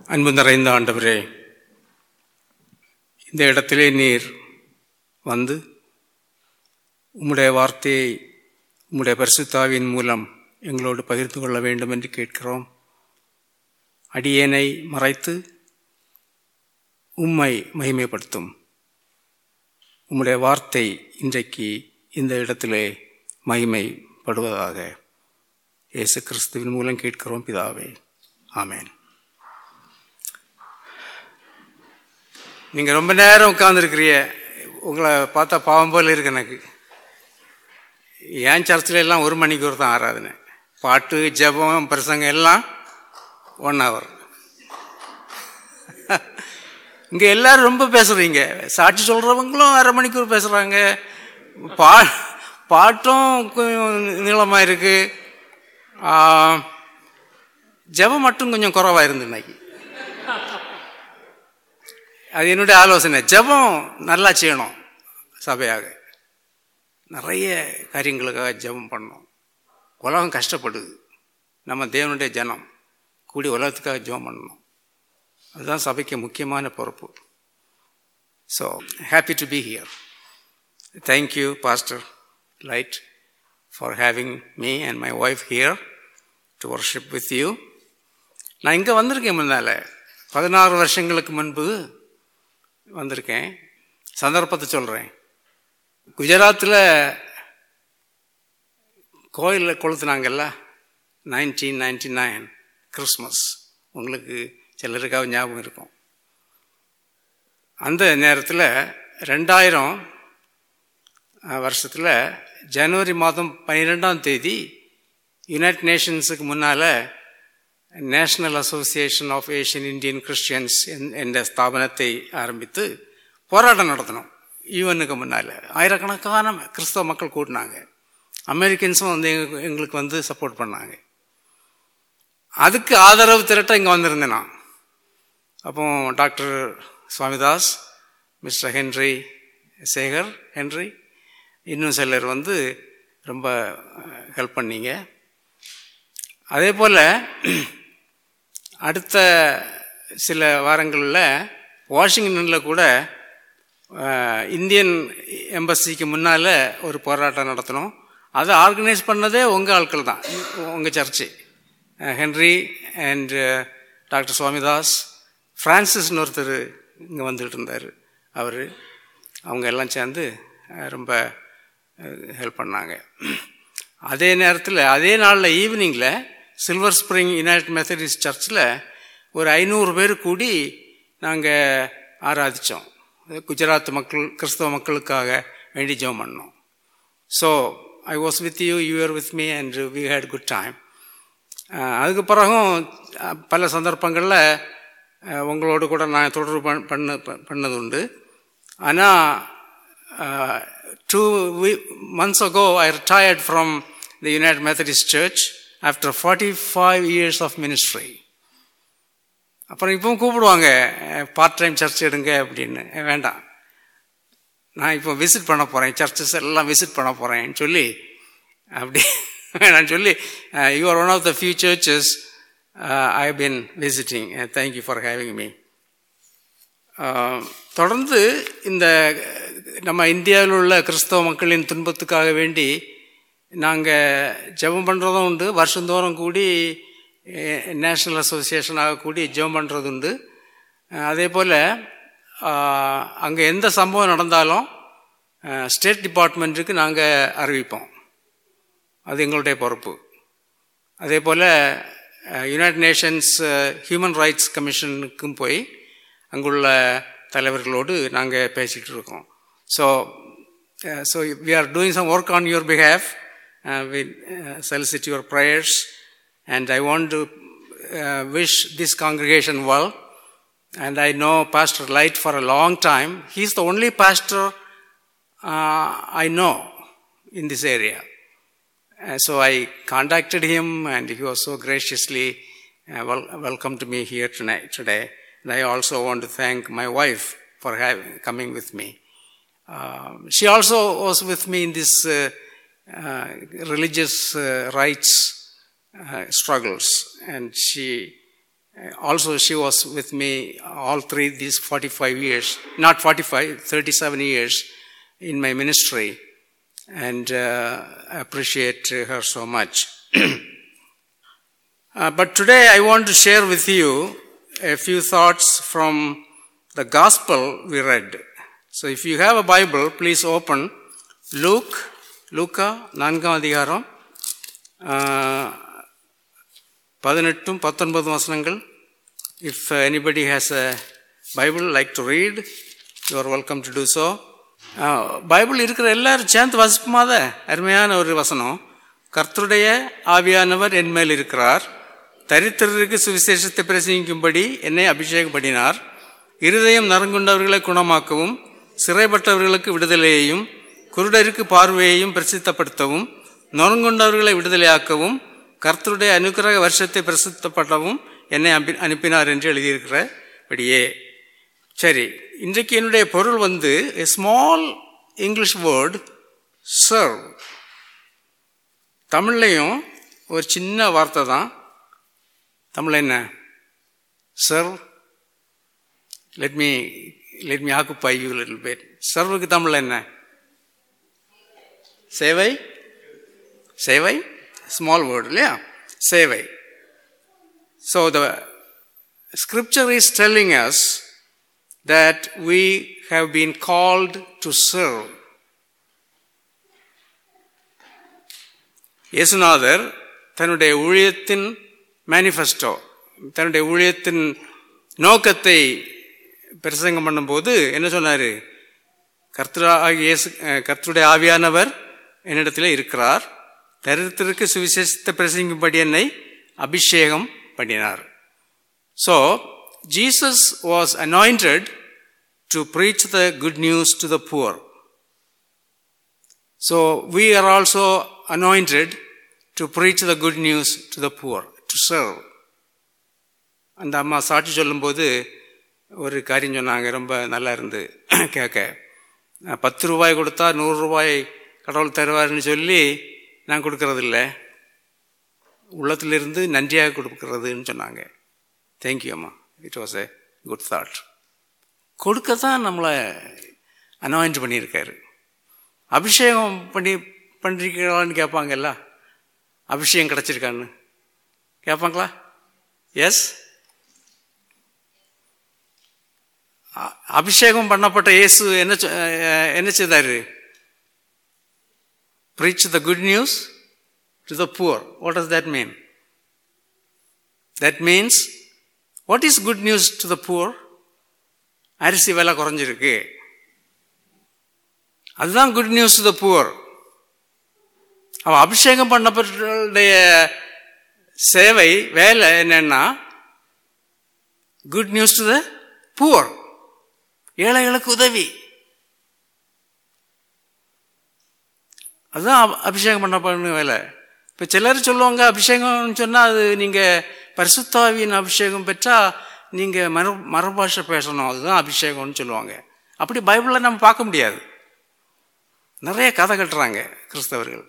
அன்பு நிறைந்த ஆண்டவரே இந்த இடத்திலே நீர் வந்து உம்முடைய வார்த்தையை உம்முடைய பரிசுத்தாவின் மூலம் எங்களோடு பகிர்ந்து கொள்ள வேண்டும் என்று கேட்கிறோம் அடியேனை மறைத்து உம்மை மகிமைப்படுத்தும் உம்முடைய வார்த்தை இன்றைக்கு இந்த இடத்திலே மகிமைப்படுவதாக இயேசு கிறிஸ்துவின் மூலம் கேட்கிறோம் பிதாவே ஆமேன் நீங்கள் ரொம்ப நேரம் உட்காந்துருக்கிறிய உங்களை பார்த்தா பாவம் போல இருக்கு எனக்கு ஏன் சர்ச்சில் எல்லாம் ஒரு மணிக்கு ஒரு தான் ஆராதனை பாட்டு ஜபம் பிரசங்கம் எல்லாம் ஒன் ஹவர் இங்கே எல்லாரும் ரொம்ப பேசுகிறீங்க சாட்சி சொல்கிறவங்களும் அரை மணிக்கூர் பேசுகிறாங்க பா பாட்டும் கொஞ்சம் நீளமாக இருக்குது ஜபம் மட்டும் கொஞ்சம் குறவாக இருந்து இன்னைக்கு அது என்னுடைய ஆலோசனை ஜபம் நல்லா செய்யணும் சபையாக நிறைய காரியங்களுக்காக ஜபம் பண்ணணும் உலகம் கஷ்டப்படுது நம்ம தேவனுடைய ஜனம் கூடி உலகத்துக்காக ஜபம் பண்ணணும் அதுதான் சபைக்கு முக்கியமான பொறுப்பு so happy to be here thank you pastor Light for having me and my wife here to worship with you நான் இங்கே வந்திருக்கேன் முன்னால் பதினாறு வருஷங்களுக்கு முன்பு வந்திருக்கேன் சந்தர்ப்பத்தை சொல்கிறேன் குஜராத்தில் கோயிலில் கொளுத்துனாங்கல்ல நைன்டீன் நைன்டி நைன் கிறிஸ்மஸ் உங்களுக்கு சிலருக்காக ஞாபகம் இருக்கும் அந்த நேரத்தில் ரெண்டாயிரம் வருஷத்தில் ஜனவரி மாதம் பன்னிரெண்டாம் தேதி யுனைடெட் நேஷன்ஸுக்கு முன்னால் National Association of Asian Indian Christians என்ற ஸ்தாபனத்தை ஆரம்பித்து போராட்டம் நடத்தணும் யூஎனுக்கு முன்னால் ஆயிரக்கணக்கான கிறிஸ்தவ மக்கள் கூட்டினாங்க அமெரிக்கன்ஸும் வந்து எங்களுக்கு வந்து சப்போர்ட் பண்ணாங்க அதுக்கு ஆதரவு திரட்ட இங்கே வந்திருந்தேன் நான் அப்போ doctor Swamidas mister Henry Sekar Henry இன்னும் சிலர் வந்து ரொம்ப ஹெல்ப் பண்ணீங்க அதே போல் அடுத்த சில வாரங்களில் வாஷிங்டனில் கூட இந்தியன் எம்பசிக்கு முன்னால் ஒரு போராட்டம் நடத்தணும் அதை ஆர்கனைஸ் பண்ணதே உங்கள் ஆட்கள் தான் உங்கள் church Henry and doctor Swamidas ஃப்ரான்சிஸ்னு ஒருத்தர் இங்கே வந்துட்டு இருந்தார் அவர் அவங்க எல்லாம் சேர்ந்து ரொம்ப ஹெல்ப் பண்ணாங்க அதே நேரத்தில் அதே நாளில் ஈவினிங்கில் சில்வர் ஸ்ப்ரிங் யுனைடெட் மெத்தடிஸ்ட் சர்ச்சில் ஒரு ஐநூறு பேர் கூடி நாங்கள் ஆராதித்தோம் குஜராத் மக்கள் கிறிஸ்தவ மக்களுக்காக வேண்டி ஜெபம் பண்ணோம் so I was with you you are with me and we had good time அதுக்கு பிறகும் பல சந்தர்ப்பங்களில் உங்களோடு கூட நான் தொடர்பு பண்ண பண்ணது உண்டு ஆனால் two months ago I retired from the United Methodist church after forty five years of ministry அப்புறம் இப்பவும் கூப்பிடுவாங்க பார்ட் டைம் சர்ச் எடுங்க அப்படின்னு வேண்டாம் நான் இப்போ விசிட் பண்ண போகிறேன் சர்ச்சஸ் எல்லாம் விசிட் பண்ண போகிறேன்னு சொல்லி அப்படி வேணான்னு சொல்லி you are one of the few churches I been visiting thank you for having me தொடர்ந்து இந்த நம்ம இந்தியாவில் உள்ள கிறிஸ்தவ மக்களின் துன்பத்துக்காக வேண்டி நாங்கள் ஜெபம் பண்ணுறதும் உண்டு வருஷந்தோறும் கூடி நேஷ்னல் அசோசியேஷனாக கூடி ஜெபம் பண்ணுறது உண்டு அதே போல் அங்கே எந்த சம்பவம் நடந்தாலும் ஸ்டேட் டிபார்ட்மெண்ட்டுக்கு நாங்கள் அறிவிப்போம் அது எங்களுடைய பொறுப்பு அதே போல் யுனைடெட் நேஷன்ஸ் ஹியூமன் ரைட்ஸ் கமிஷனுக்கும் போய் அங்குள்ள தலைவர்களோடு நாங்கள் பேசிகிட்டு இருக்கோம் so so we are doing some work on your behalf we solicit your prayers and I want to uh, wish this congregation well. And I know Pastor Light for a long time. He's the only pastor uh, I know in this area. Uh, so I contacted him and he was so graciously uh, wel- welcomed me here tonight, today. And I also want to thank my wife for having, coming with me. Um, she also was with me in this uh, uh, religious uh, rights uh, struggles, and she also she was with me all three these 45 years not 45 37 years in my ministry and uh, I appreciate her so much Uh, but today I want to share with you a few thoughts from the gospel we read. So if you have a Bible, please open Luke, லூக்கா நான்காம் அதிகாரம் பதினெட்டும் பத்தொன்பதும் வசனங்கள் if anybody has a Bible like to read you are welcome to do so Bible இருக்கிற எல்லாரும் சேர்ந்து வசிப்புமாத அருமையான ஒரு வசனம் கர்த்தருடைய ஆவியானவர் என் மேல் இருக்கிறார் தரித்திரருக்கு சுவிசேஷத்தை பிரசங்கிக்கும்படி என்னை அபிஷேகம் பண்ணினார் இருதயம் நறுங்குண்டவர்களை குணமாக்கவும் சிறைப்பட்டவர்களுக்கு விடுதலையையும் குருடருக்கு பார்வையையும் பிரசித்தப்படுத்தவும் நொறுங்குண்டவர்களை விடுதலையாக்கவும் கர்த்தருடைய அனுக்கிரக வருஷத்தை பிரசித்தப்படவும் என்னை அனுப்பினார் என்று எழுதியிருக்கிறபடியே சரி இன்றைக்கு என்னுடைய பொருள் வந்து a small English word serve தமிழ்லையும் ஒரு சின்ன வார்த்தை தான் தமிழ் என்ன serve let me let me occupy you little பேர் சர்வுக்கு தமிழ் என்ன சேவை சேவை ஸ்மால் வேர்டு இல்லையா சேவை so the scripture is telling us that we have been called to serve இயேசுநாதர் தன்னுடைய ஊழியத்தின் மேனிஃபெஸ்டோ தன்னுடைய ஊழியத்தின் நோக்கத்தை பிரசங்கம் பண்ணும்போது என்ன சொன்னார் கர்த்தரா இயேசு கர்த்தருடைய ஆவியானவர் என்னிடத்தில் இருக்கிறார் தரித்திற்கு சுவிசேஷத்தை பிரசங்கும்படி என்னை அபிஷேகம் பண்ணினார் so Jesus was anointed to preach the good news to the poor so we are also anointed to preach the good news to the poor to serve அந்த அம்மா சாட்சி சொல்லும்போது ஒரு காரியம் சொன்னாங்க ரொம்ப நல்லா இருந்து கேட்க பத்து ரூபாய் கொடுத்தா நூறு ரூபாய் கடவுள் தருவார்னு சொல்லி நான் கொடுக்கறதில்ல உள்ளத்திலிருந்து நன்றியாக கொடுக்கறதுன்னு சொன்னாங்க தேங்க்யூ அம்மா it was a good thought கொடுக்க தான் நம்மளை அனாயின்ட் பண்ணியிருக்காரு அபிஷேகம் பண்ணி பண்ணிருக்கலான்னு கேட்பாங்கல்ல அபிஷேகம் கிடச்சிருக்கான்னு கேட்பாங்களா எஸ் அபிஷேகம் பண்ணப்பட்ட இயேசு என்ன என்ன செய்தார் preach the good news to the poor. What does that mean? That means, what is good news to the poor? அரிசி விலை குறைஞ்சிருக்கு அதுதான் good news to the poor அவன் அபிஷேகம் பண்ணப்பட்டுடைய சேவை வேலை என்னன்னா good news to the poor ஏழைகளுக்கு உதவி அதுதான் அபிஷேகம் பண்ண வேலை இப்போ சிலர் சொல்லுவாங்க அபிஷேகம்னு சொன்னால் அது நீங்கள் பரிசுத்தாவியின் அபிஷேகம் பெற்றால் நீங்கள் மர மரபாஷை பேசணும் அதுதான் அபிஷேகம்னு சொல்லுவாங்க அப்படி பைபிளில் நம்ம பார்க்க முடியாது நிறைய கதை கட்டுறாங்க கிறிஸ்தவர்கள்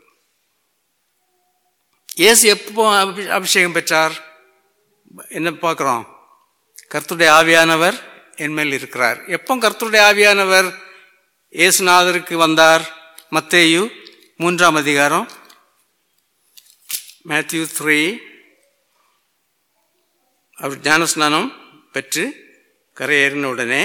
ஏசு எப்போ அபிஷேகம் பெற்றார் என்ன பார்க்குறோம் கர்த்துடைய ஆவியானவர் என்மேல் இருக்கிறார் எப்போ கர்த்தருடைய ஆவியானவர் இயேசுநாதருக்கு வந்தார் மத்தேயு மூன்றாம் அதிகாரம் மேத்யூ த்ரீ அவர் ஞானஸ்நானம் பெற்று கரையேறின உடனே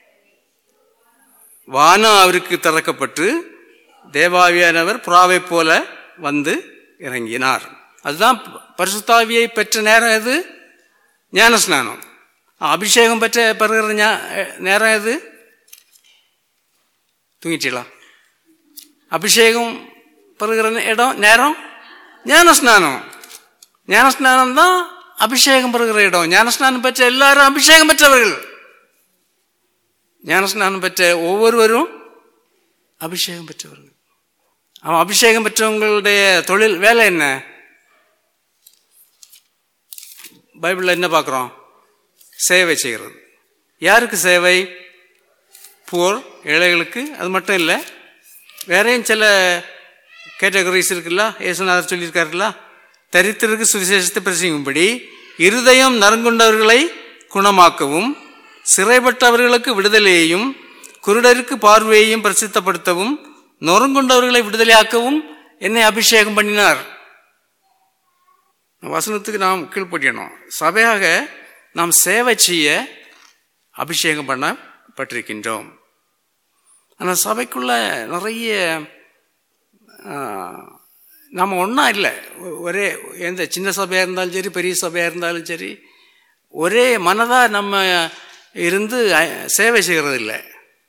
வானம் அவருக்கு திறக்கப்பட்டு தேவாவியானவர் புறாவை போல வந்து இறங்கினார் அதுதான் பரிசுத்தாவியை பெற்ற நேரம் எது ஞானஸ்நானம் அபிஷேகம் பெற்ற பெறுகிற நேரம் எது தூங்கிட்டீங்களா அபிஷேகம் பெறுகிற இடம் நேரம் ஞானஸ்நானம் ஞானஸ்நானம் தான் அபிஷேகம் பெறுகிற இடம் ஞானஸ்நானம் பெற்ற எல்லாரும் அபிஷேகம் பெற்றவர்கள் ஞானஸ்நானம் பெற்ற ஒவ்வொருவரும் அபிஷேகம் பெற்றவர்கள் அவன் அபிஷேகம் பெற்றவங்களுடைய தொழில் வேலை என்ன பைபிளில் என்ன பார்க்குறோம் சேவை செய்கிறது யாருக்கு சேவை போர் ஏழைகளுக்கு அது மட்டும் இல்லை வேறையும் சில கேட்டகரிஸ் இருக்குல்ல ஏசுநாதர் சொல்லியிருக்காருல்ல தரித்திற்கு சுவிசேஷத்தை பிரசங்கும்படி இருதயம் நறுங்குண்டவர்களை குணமாக்கவும் சிறைப்பட்டவர்களுக்கு விடுதலையையும் குருடருக்கு பார்வையையும் பிரசித்தப்படுத்தவும் நொறுங்குண்டவர்களை விடுதலையாக்கவும் என்னை அபிஷேகம் பண்ணினார் வசனத்துக்கு நாம் கீழ்ப்படியணும் சபையாக நாம் சேவை செய்ய அபிஷேகம் பண்ணப்பட்டிருக்கின்றோம் ஆனால் சபைக்குள்ள நிறைய நம்ம ஒன்றா இல்லை ஒரே எந்த சின்ன சபையாக இருந்தாலும் சரி பெரிய சபையாக இருந்தாலும் சரி ஒரே மனதாக நம்ம இருந்து சேவை செய்கிறது இல்லை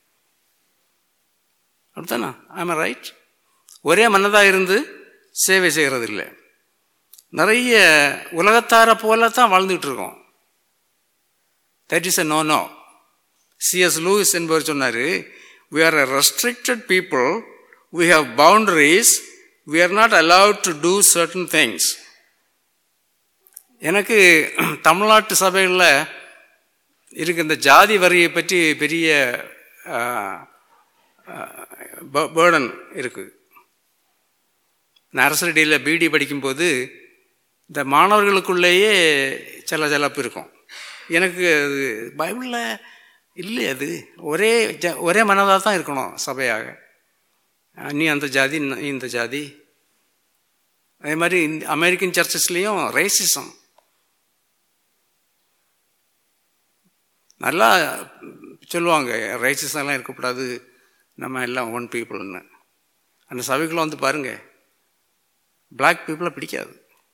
அப்படித்தானா ஆமாம் ரைட் ஒரே மனதாக இருந்து சேவை செய்கிறது இல்லை நிறைய உலகத்தார போல தான் வாழ்ந்துகிட்டு இருக்கோம் that is a no no C S Lewis என்பவர் சொன்னார் we are a restricted people we have boundaries we are not allowed to do certain things எனக்கு தமிழ்நாட்டு சபைகளில் இருக்கு இந்த ஜாதி வரியை பற்றி பெரிய பேர்டன் இருக்குது நான் அரசடியில் பிடி படிக்கும்போது இந்த மாணவர்களுக்குள்ளேயே சில சிலப்பு இருக்கும் எனக்கு அது பைபிளில் இல்லை அது ஒரே ஜ ஒரே மனதாக தான் இருக்கணும் சபையாக நீ அந்த ஜாதி நீ இந்த ஜாதி அதே மாதிரி இந்த அமெரிக்கன் சர்ச்சஸ்லேயும் ரேசிசம் நல்லா சொல்லுவாங்க ரேசிசம்லாம் இருக்கக்கூடாது நம்ம எல்லாம் ஒன் பீப்புள்னு அந்த சபைக்குள்ள வந்து பாருங்க பிளாக் பீப்புளை பிடிக்காது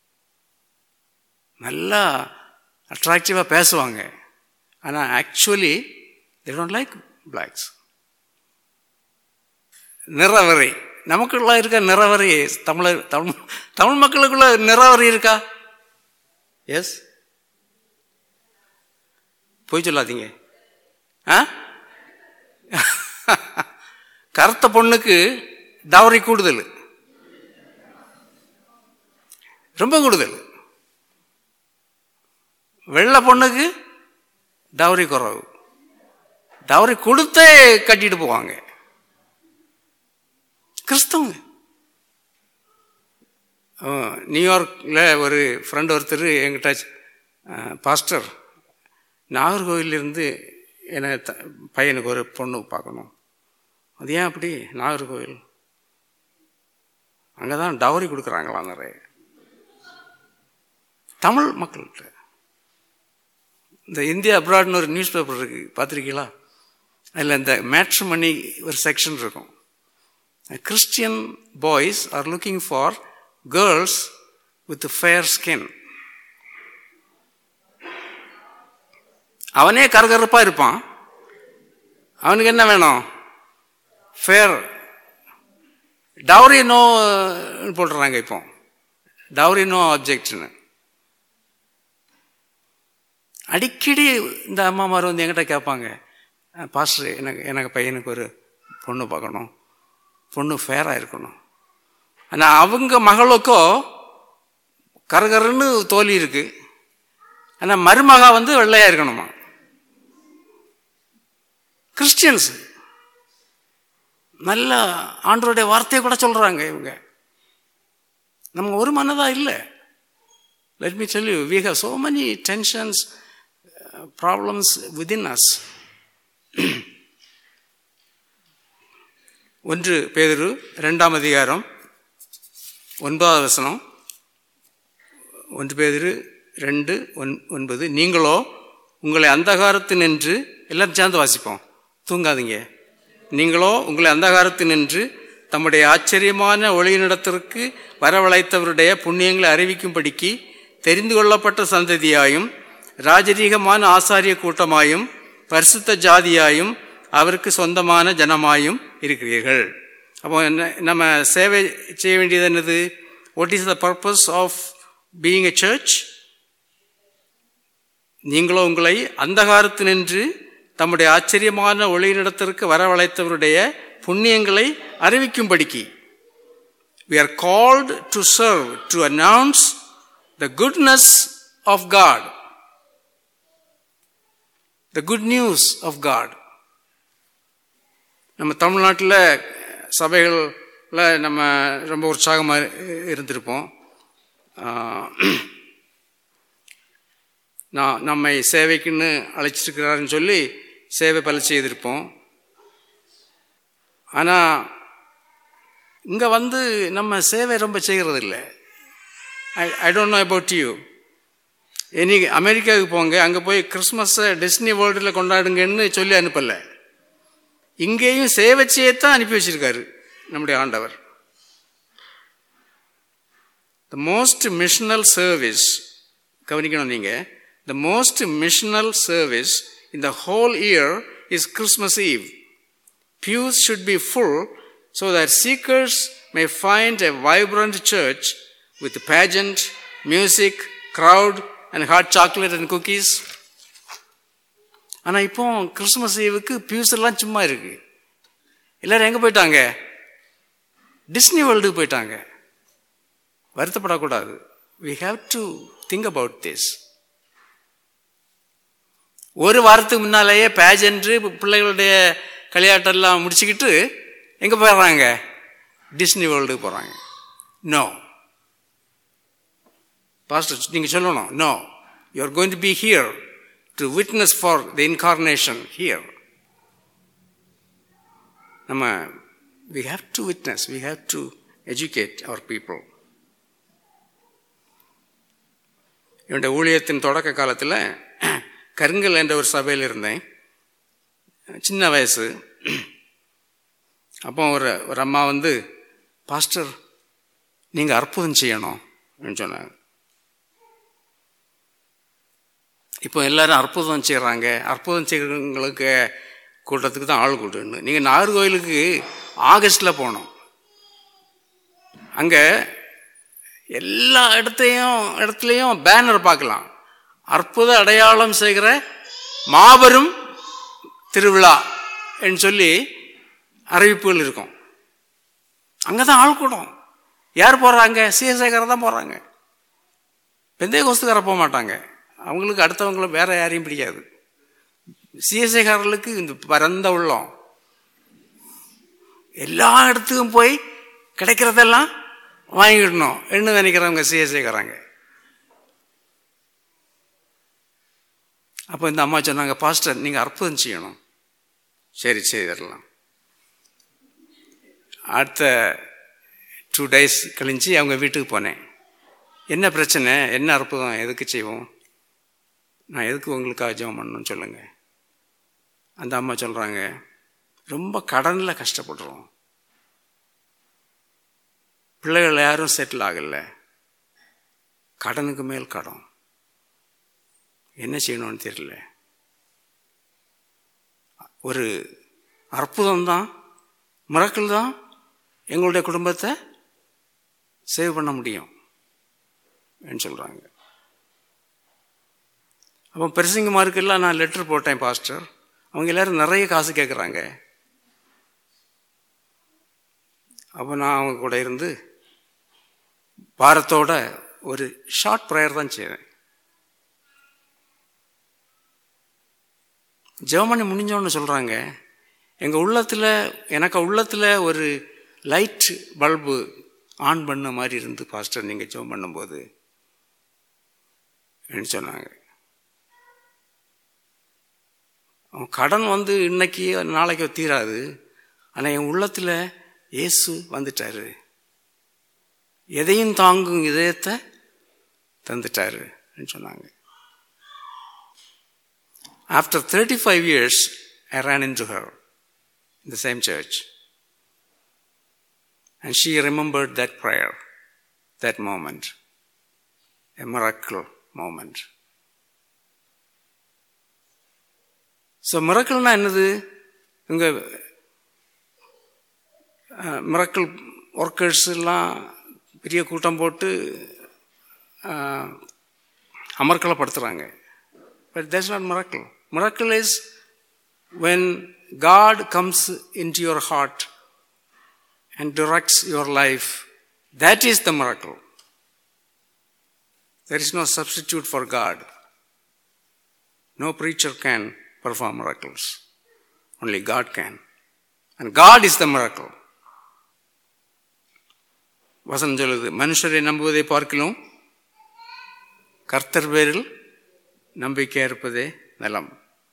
நல்லா அட்ராக்டிவாக பேசுவாங்க ஆனால் actually they don't like blacks நிறவரை நமக்குள்ள இருக்க நிறவரை தமிழர் தமிழ் தமிழ் மக்களுக்குள்ள நிறவரை இருக்கா எஸ் போய் சொல்லாதீங்க ஆ கருத்த பொண்ணுக்கு டவரி கூடுதல் ரொம்ப கூடுதல் வெள்ளை பொண்ணுக்கு டவரி குறவு டவரி கொடுத்தே கட்டிட்டு போவாங்க கிறிஸ்தவங்க நியூயார்க்கில் ஒரு ஃப்ரெண்ட் ஒருத்தர் எங்கிட்ட பாஸ்டர் நாகர்கோவிலிருந்து என்ன த பையனுக்கு ஒரு பொண்ணு பார்க்கணும் அது ஏன் அப்படி நாகர்கோவில் அங்கே தான் டவரி கொடுக்குறாங்களா நிறைய தமிழ் மக்கள்கிட்ட இந்த இந்தியா அப்ராட்னு ஒரு நியூஸ் பேப்பர் இருக்கு பார்த்துருக்கீங்களா அதில் இந்த மேட்ரிமணி ஒரு செக்ஷன் இருக்கும் Christian boys are looking for girls with fair skin அவனே கரகரப்பாக இருப்பான் அவனுக்கு என்ன வேணும் ஃபேர் டவுரி நோ போட்டுறாங்க இப்போ டவுரி நோ ஆப்ஜெக்ட்னு அடிக்கடி இந்த அம்மாமார் வந்து என்கிட்ட கேட்பாங்க பாஸ்டர் எனக்கு எனக்கு பையனுக்கு ஒரு பொண்ணு பார்க்கணும் பொண்ணு ஃபேராக இருக்கணும் ஆனால் அவங்க மகளுக்கோ கரகரன்னு தோல்வி இருக்கு ஆனால் மருமகா வந்து வெள்ளையாக இருக்கணுமா கிறிஸ்டியன்ஸ் நல்ல ஆண்டோடைய வார்த்தையை கூட சொல்கிறாங்க இவங்க நம்ம ஒரு மனதாக இல்லை let me tell you we have so many tensions problems within us ஒன்று பேதரு ரெண்டாம் அதிகாரம் ஒன்பதாவது வசனம் ஒன்று பேதரு ரெண்டு ஒன் ஒன்பது நீங்களோ உங்களை அந்தகாரத்து நின்று எல்லாரும் சேர்ந்து வாசிப்போம் தூங்காதீங்க நீங்களோ உங்களை அந்தகாரத்து நின்று தம்முடைய ஆச்சரியமான ஒளியினிடத்திற்கு வரவழைத்தவருடைய புண்ணியங்களை அறிவிக்கும்படிக்கு தெரிந்து கொள்ளப்பட்ட சந்ததியாயும் ராஜரீகமான ஆசாரிய கூட்டமாயும் பரிசுத்த ஜாதியாயும் அவருக்கு சொந்தமான ஜனமாயும் இருக்கிறீர்கள் அப்போ என்ன நம்ம சேவை செய்ய வேண்டியது என்னது what is the purpose of being a church நீங்களோ உங்களை அந்தகாரத்து நின்று தம்முடைய ஆச்சரியமான ஒளியினிடத்திற்கு வரவழைத்தவருடைய புண்ணியங்களை அறிவிக்கும்படிக்கு we are called to serve to announce the goodness of god the good news of god நம்ம தமிழ்நாட்டில் சபைகளில் நம்ம ரொம்ப உற்சாகமாக இருந்திருப்போம் நான் நம்மை சேவைக்குன்னு அழைச்சிருக்கிறாருன்னு சொல்லி சேவை பல செய்திருப்போம் ஆனால் இங்கே வந்து நம்ம சேவை ரொம்ப செய்கிறது இல்லை I I don't know about you இனி அமெரிக்காவுக்கு போங்க அங்கே போய் கிறிஸ்மஸை டிஸ்னி வேர்ல்டில் கொண்டாடுங்கன்னு சொல்லி அனுப்பலை இங்கேயும் சேவை செய்யத்தான் அனுப்பி வச்சிருக்காரு நம்முடைய ஆண்டவர் த மோஸ்ட் மிஷனல் சர்வீஸ் கவனிக்கணும் நீங்கள் the most missional service in the whole year is Christmas eve pews should be full so that seekers may find a vibrant church with pageant, music, crowd, and hot chocolate and cookies. ஆனால் இப்போ Christmas ஈவுக்கு Piyush எல்லாம் சும்மா இருக்கு எல்லாரும் எங்கே போயிட்டாங்க Disney வேர்ல்டுக்கு போயிட்டாங்க வருத்தப்படக்கூடாது we have to think about this ஒரு வாரத்துக்கு முன்னாலேயே பேஜன்ட்டு பிள்ளைகளுடைய கல்யாட்டெல்லாம் முடிச்சுக்கிட்டு எங்கே போயிடுறாங்க டிஸ்னி வேர்ல்டுக்கு போகிறாங்க நோ பாஸ்டர் நீங்கள் சொல்லணும் no you are going to be here to witness for the incarnation here நம்ம we have to witness we have to educate our people என்னுடைய ஊழியத்தின் தொடக்க காலத்தில் கருங்கல் என்ற ஒரு சபையில் இருந்தேன் சின்ன வயசு அப்போ ஒரு ஒரு அம்மா வந்து பாஸ்டர் நீங்கள் அற்புதம் செய்யணும் சொன்னாங்க இப்போ எல்லாரும் அற்புதம் செய்கிறாங்க அற்புதம் செய்கிறவங்களுக்கு கூட்டத்துக்கு தான் ஆள் கூட்டுன்னு நீங்கள் நாகர்கோயிலுக்கு ஆகஸ்டில் போனோம் அங்கே எல்லா இடத்தையும் இடத்துலையும் பேனர் பார்க்கலாம் அற்புத அடையாளம் செய்கிற மாபெரும் திருவிழா என்று சொல்லி அறிவிப்புகள் இருக்கும் அங்கே தான் ஆள் கூடும் யார் போகிறாங்க சிஎஸ்ஐக்கார தான் போகிறாங்க பெந்தைய கோஸ்துக்கார போக மாட்டாங்க அவங்களுக்கு அடுத்தவங்கள வேற யாரையும் பிடிக்காது சிஎஸ்ஐக்காரர்களுக்கு இந்த பரந்த உள்ளம் எல்லா இடத்துக்கும் போய் கிடைக்கிறதெல்லாம் வாங்கிடணும் என்ன நினைக்கிறவங்க சிஎஸ்ஐக்காரங்க அப்போ இந்த அம்மா சொன்னாங்க பாஸ்டர் நீங்கள் அற்புதம் செய்யணும் சரி செய்திடலாம் அடுத்த டூ டேஸ் கழிஞ்சு அவங்க வீட்டுக்கு போனேன் என்ன பிரச்சனை என்ன அற்புதம் எதுக்கு செய்வோம் நான் எதுக்கு உங்களுக்காக ஜெபம் பண்ணணும்னு சொல்லுங்கள் அந்த அம்மா சொல்கிறாங்க ரொம்ப கடனில் கஷ்டப்படுறோம் பிள்ளைகள் யாரும் செட்டில் ஆகலை கடனுக்கு மேல் கடன் என்ன செய்யணும்னு தெரியல ஒரு அற்புதம் தான் மிரக்கல் தான் எங்களுடைய குடும்பத்தை சேவ் பண்ண முடியும் சொல்கிறாங்க அப்போ பெருசிங்கமாருக்கெல்லாம் நான் லெட்டர் போட்டேன் பாஸ்டர் அவங்க எல்லாரும் நிறைய காசு கேட்குறாங்க அப்போ நான் அவங்க கூட இருந்து பாரத்தோட ஒரு ஷார்ட் ப்ரேயர் தான் செய்வேன் ஜெவமணி முடிஞ்சோன்னு சொல்கிறாங்க எங்கள் உள்ளத்தில் எனக்கு உள்ளத்தில் ஒரு லைட் பல்பு ஆன் பண்ண மாதிரி இருந்து பாஸ்டர் நீங்கள் ஜெபம் பண்ணும்போது சொன்னாங்க அவன் கடன் வந்து இன்னைக்கு நாளைக்கு தீராது ஆனால் என் உள்ளத்தில் இயேசு வந்துட்டாரு எதையும் தாங்கும் இதயத்தை தந்துட்டாரு சொன்னாங்க After 35 years, I ran into her in the same church. And she remembered that prayer, that moment, a miracle moment. So மிரக்கல்னா என்னது இங்கே மிரக்கல் ஒர்க்கர்ஸ் எல்லாம் பெரிய கூட்டம் போட்டு அமர்க்கலப்படுத்துகிறாங்க but that's not miracle miracle is when God comes in to your heart and directs your life. That is the miracle. There is no substitute for God. No preacher can perform miracles. Only God can. And God is the miracle. வசனம் சொல்லுது மனுஷரை நம்புவதை பார்க்கலாம் கர்த்தர் பேரில் நம்பிக்கையாக இருப்பதே நலம்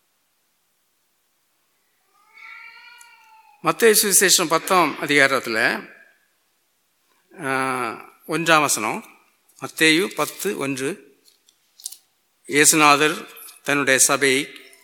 மத்திய சுவிசேஷம் பத்தாம் அதிகாரத்தில் ஒன்றாம் வசனம் மத்தேயு பத்து ஒன்று இயேசுநாதர் தன்னுடைய சபையை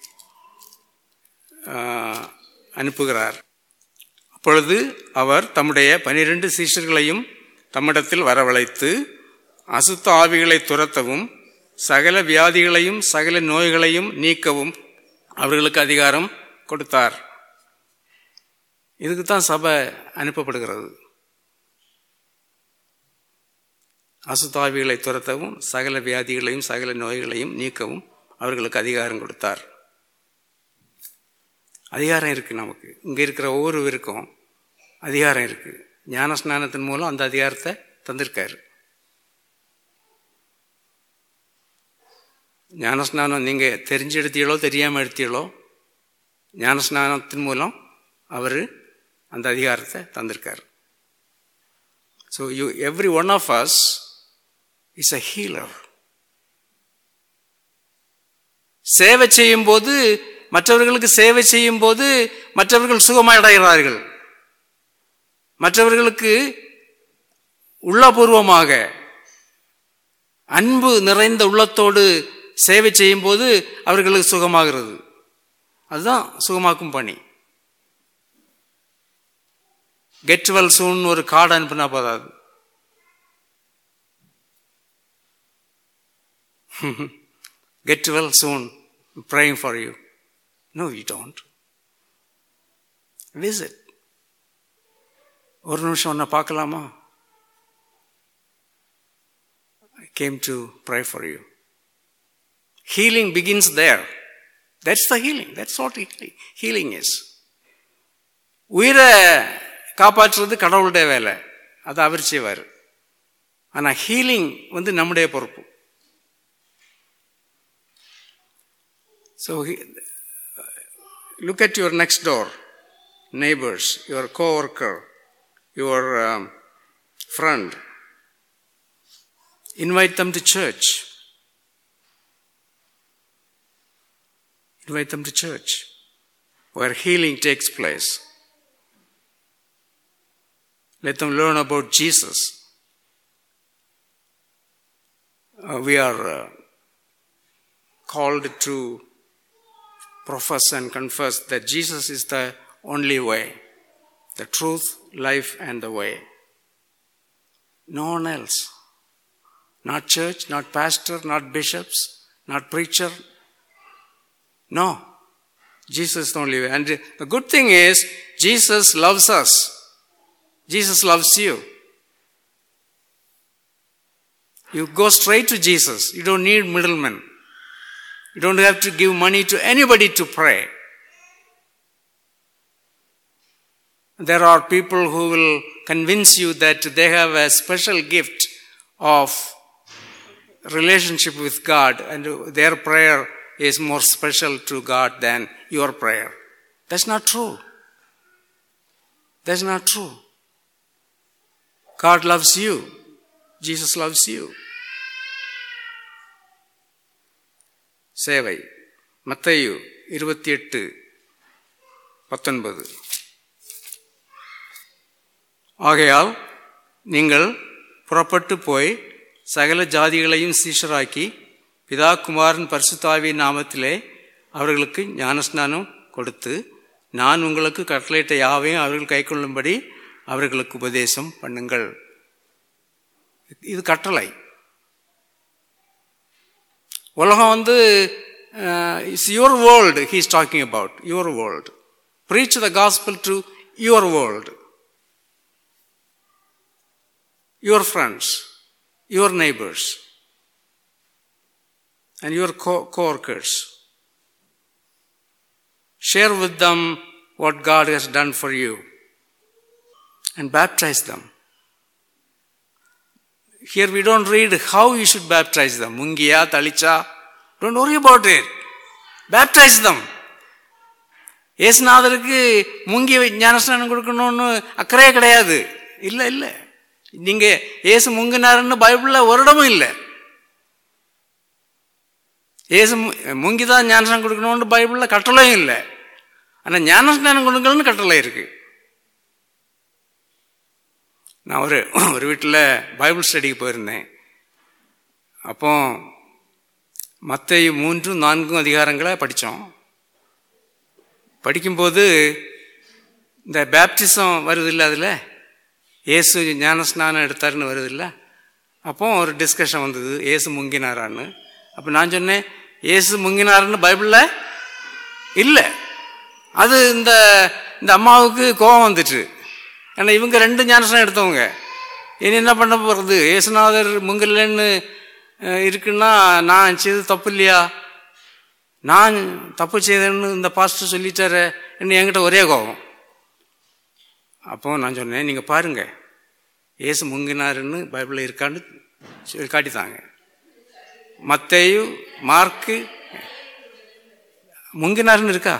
ஆஹ், அனுப்புகிறார் அப்பொழுது அவர் தம்முடைய பனிரெண்டு சீஷர்களையும் தம்மிடத்தில் வரவழைத்து அசுத்த ஆவிகளை துரத்தவும் சகல வியாதிகளையும் சகல நோய்களையும் நீக்கவும் அவர்களுக்கு அதிகாரம் கொடுத்தார் இதுக்கு தான் சபை அனுப்பப்படுகிறது அசுத்தாவிகளை துரத்தவும் சகல வியாதிகளையும் சகல நோய்களையும் நீக்கவும் அவர்களுக்கு அதிகாரம் கொடுத்தார் அதிகாரம் இருக்கு நமக்கு இங்க இருக்கிற ஒவ்வொருவருக்கும் அதிகாரம் இருக்கு ஞான ஸ்நானத்தின் மூலம் அந்த அதிகாரத்தை தந்திருக்காரு ஞானஸ்நானம் நீங்க தெரிஞ்சு எடுத்தீங்களோ தெரியாம எடுத்தீங்களோ ஞானஸ்நானத்தின் மூலம் அவர் அந்த அதிகாரத்தை தந்திருக்காரு so you every one of us is a healer சேவை செய்யும் போது மற்றவர்களுக்கு சேவை செய்யும் போது மற்றவர்கள் சுகமடைகிறார்கள் மற்றவர்களுக்கு உள்ளபூர்வமாக அன்பு நிறைந்த உள்ளத்தோடு சேவை செய்யும் போது அவர்களுக்கு சுகமாகிறது அதுதான் சுகமாக்கும் பணி கெட் வெல் சூன் ஒரு கார்டு அனுப்புனா போதாது get well soon praying for you no you don't visit ஒரு நிமிஷம் ஒன்றை பார்க்கலாமா I came to pray for you. Healing begins there. That's the healing. That's what healing, healing is. உயிரை காப்பாற்றுறது கடவுளுடைய வேலை அது அவர் செய்வார் ஆனால் ஹீலிங் வந்து நம்முடைய பொறுப்பு so look at your next door neighbors your co worker your friend invite them to church. Invite them to church where healing takes place. Let them learn about Jesus. Uh, we are uh, called to profess and confess that Jesus is the only way, the truth, life, and the way. No one else. Not church, not pastor, not bishops, not preacher. No. Jesus is the only way. And the good thing is, Jesus loves us. Jesus loves you. You go straight to Jesus. You don't need middlemen. You don't have to give money to anybody to pray. There are people who will convince you that they have a special gift of relationship with God and their prayer is more special to God than your prayer. That's not true. That's not true. God loves you. Jesus loves you. சேவை மத்தையு இருபத்தி எட்டு பத்தொன்பது ஆகையால் நீங்கள் புறப்பட்டு போய் சகல ஜாதிகளையும் சீஷராக்கி பிதா குமாரன் பரிசுத்தாவி நாமத்திலே அவர்களுக்கு ஞானஸ்நானம் கொடுத்து நான் உங்களுக்கு கட்டளையிட்ட யாவையும் அவர்கள் கைக்கொள்ளும்படி அவர்களுக்கு உபதேசம் பண்ணுங்கள் இது கட்டளை உலகம் வந்து it's your world he is talking about your world preach the gospel to your world your friends your neighbors and your co workers. Share with them what God has done for you and baptize them. Here we don't read how you should baptize them. Mungiya, Talicha. Don't worry about it. Baptize them. ஏசுநாதருக்கு முங்கி ஞானஸ்நானம் கொடுக்கணும்னு அக்கறையே கிடையாது இல்லை இல்லை நீங்க ஏசு முங்கினாருன்னு பைபிள்ல ஒரு இடமும் இல்லை ஏசு முங்கி தான் ஞானஸ்நானம் கொடுக்கணும்னு பைபிளில் கட்டளையும் இல்லை ஆனால் ஞானஸ்நானம் கொடுக்கணும்னு கட்டளை இருக்கு நான் ஒரு ஒரு வீட்டில் பைபிள் ஸ்டடிக்கு போயிருந்தேன் அப்போ மற்ற மூன்றும் நான்கும் அதிகாரங்களை படித்தோம் படிக்கும்போது இந்த பேப்டிசம் வருது இல்லை அதில் ஏசு ஞானஸ்நானம் எடுத்தாருன்னு வருது இல்லை அப்போ ஒரு டிஸ்கஷன் வந்தது ஏசு முங்கினாரான்னு அப்போ நான் சொன்னேன் ஏசு முங்கினாருன்னு பைபிளில் இல்லை அது இந்த இந்த அம்மாவுக்கு கோபம் வந்துட்டு ஏன்னா இவங்க ரெண்டு ஞானஸ்நானம் எடுத்தவங்க இனி என்ன பண்ண போகிறது ஏசுநாதர் முங்கலன்னு இருக்குன்னா நான் செய்து தப்பு இல்லையா நான் தப்பு செய்தேன்னு இந்த பாஸ்டர் சொல்லிட்டாரு என்ன என்கிட்ட ஒரே கோபம் அப்போ நான் சொன்னேன் நீங்கள் பாருங்க ஏசு முங்கினாருன்னு பைபிளில் இருக்கான்னு சொல்லி காட்டித்தாங்க மத்தேயு மார்க்கு முங்கினாருன்னு இருக்கா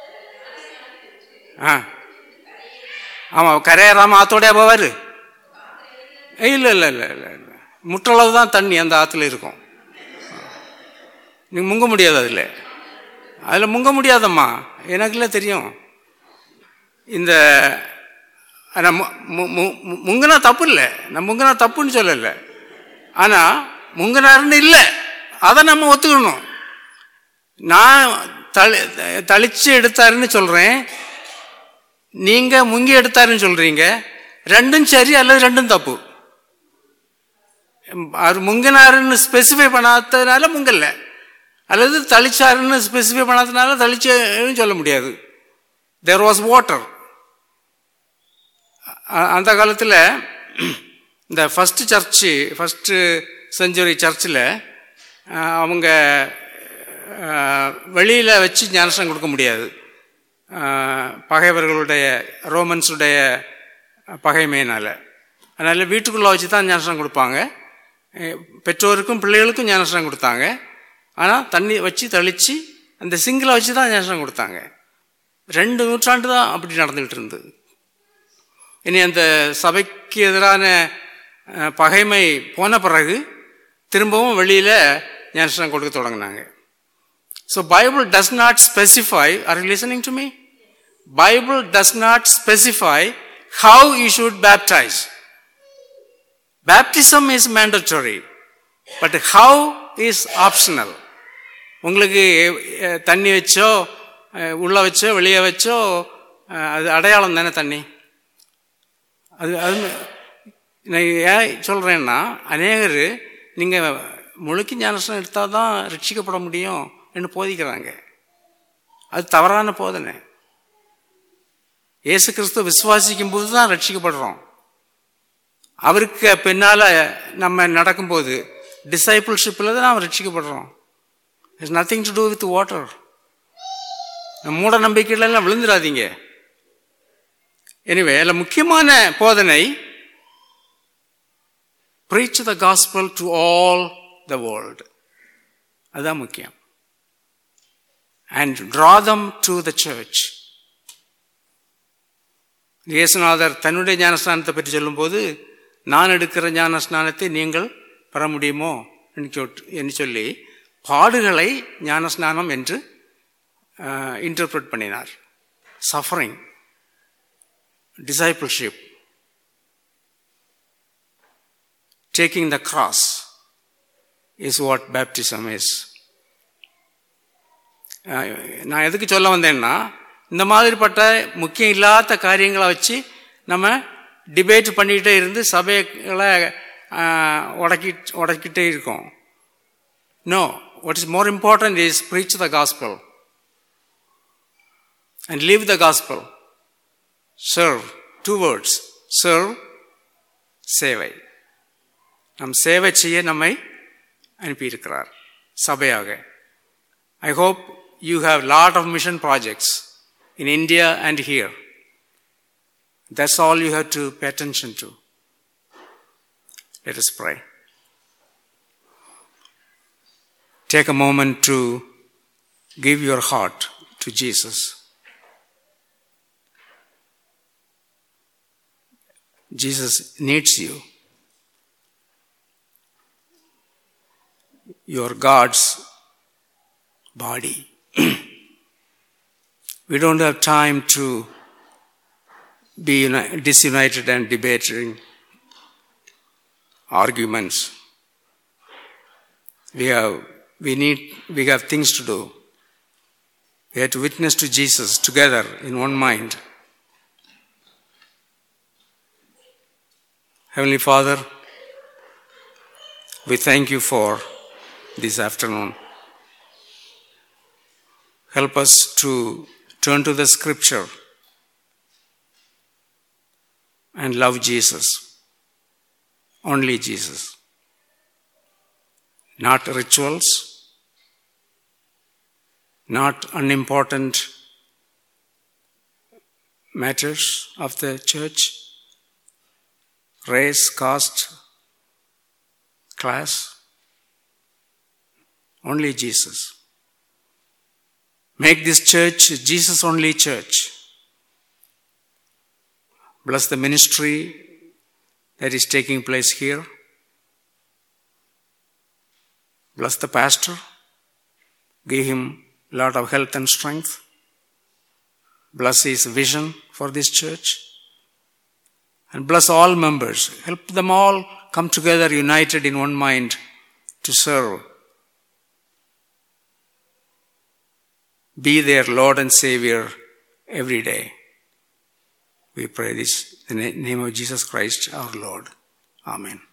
ஆ ஆமாம் கரையேறாமல் ஆத்தோடையா போவார் இல்லை இல்லை இல்லை இல்லை இல்லை முற்றளவு தான் தண்ணி அந்த ஆற்றுல இருக்கும் நீங்கள் முங்க முடியாது அதில் அதில் முங்க முடியாதம்மா எனக்குல தெரியும் இந்த ஆனால் முங்கினா தப்பு இல்லை நான் முங்கினா தப்புன்னு சொல்லலை ஆனால் முங்கினாருன்னு இல்லை அதை நம்ம ஒத்துக்கணும் நான் தளி தளிச்சு எடுத்தாருன்னு சொல்கிறேன் நீங்கள் முங்கி எடுத்தாருன்னு சொல்கிறீங்க ரெண்டும் சரி அல்லது ரெண்டும் தப்பு அவர் முங்கினாருன்னு ஸ்பெசிஃபை பண்ணாததுனால முங்கல்ல அல்லது தளிச்சாருன்னு ஸ்பெசிஃபை பண்ணாததுனால தளிச்சுன்னு சொல்ல முடியாது தேர் வாஸ் வாட்டர் அந்த காலத்தில் இந்த ஃபஸ்ட்டு சர்ச்சு ஃபஸ்ட்டு செஞ்சுரி சர்ச்சில் அவங்க வெளியில் வச்சு ஞானசனம் கொடுக்க முடியாது பகைவர்களுடைய ரோமன்ஸுடைய பகைமையினால் அதனால் வீட்டுக்குள்ளே வச்சு தான் ஞானசனம் கொடுப்பாங்க பெற்றோருக்கும் பிள்ளைகளுக்கும் ஞானசனம் கொடுத்தாங்க ஆனால் தண்ணி வச்சு தெளித்து அந்த சிங்கிளை வச்சு தான் ஞானசனம் கொடுத்தாங்க ரெண்டு நூற்றாண்டு தான் அப்படி நடந்துகிட்டு இருந்தது இனி அந்த சபைக்கு எதிரான பகைமை போன பிறகு திரும்பவும் வெளியில் ஞானசனம் கொடுக்க தொடங்கினாங்க so Bible does not specify are listening to me Bible does not specify how you should baptize baptism is mandatory but how is optional உங்களுக்கு தண்ணி வச்சோ உள்ளே வச்சோ வெளியே வச்சோ அது அடையாளம் தானே தண்ணி அது அது நான் ஏன் சொல்கிறேன்னா அநேகர் நீங்கள் முழுக்கி ஞானசனம் எடுத்தால் தான் ரட்சிக்கப்பட முடியும் என்று போதிக்கிறாங்க அது தவறான போதனை இயேசு கிறிஸ்து விசுவாசிக்கும் போது தான் ரட்சிக்கப்படுறோம் அவருக்கு பின்னால் நம்ம நடக்கும்போது டிசைபிள்ஷிப்பில் தான் நாம் ரட்சிக்கப்படுறோம் it's nothing to do with water மூட நம்பிக்கையிலெல்லாம் விழுந்துடாதீங்க எனிவே அதில் முக்கியமான போதனை preach the gospel to all the world அதுதான் முக்கியம் and draw them to the church இயேசுநாதர் தன்னுடைய ஞானஸ்நானத்தை பற்றி சொல்லும்போது நான் எடுக்கிற ஞானஸ்நானத்தை நீங்கள் பெற முடியுமோ என்று சொல்லி பாடுகளை ஞானஸ்நானம் என்று இன்டர்பிரட் பண்ணினார் suffering discipleship, taking the cross is what baptism is. நான் எதுக்கு சொல்ல வந்தேன்னா இந்த மாதிரிப்பட்ட முக்கியம் இல்லாத காரியங்களை வச்சு நம்ம டிபேட் பண்ணிக்கிட்டே இருந்து சபைகளை உடக்கி உடக்கிட்டே இருக்கோம் no what is more important is preach the gospel and leave the gospel serve two words serve சேவை நம் சேவை செய்ய நம்மை அனுப்பியிருக்கிறார் சபையாக I hope you have lot of mission projects in India and here that's all you have to pay attention to let us pray take a moment to give your heart to Jesus Jesus needs you. Your gods body. we don't have time to be uni- disunited and debating arguments. We have, we need, we have things to do. We have to witness to Jesus together in one mind. Heavenly Father, we thank you for this afternoon. Help us to turn to the scripture and love Jesus. Only Jesus. Not rituals, not unimportant matters of the church, race, caste, class. Only Jesus. Make this church Jesus only church. Bless the ministry that is taking place here. Bless the pastor. Give him a lot of health and strength. Bless his vision for this church. And bless all members. Help them all come together united in one mind to serve. Be their Lord and Savior every day. We pray this in the name of Jesus Christ our Lord. Amen.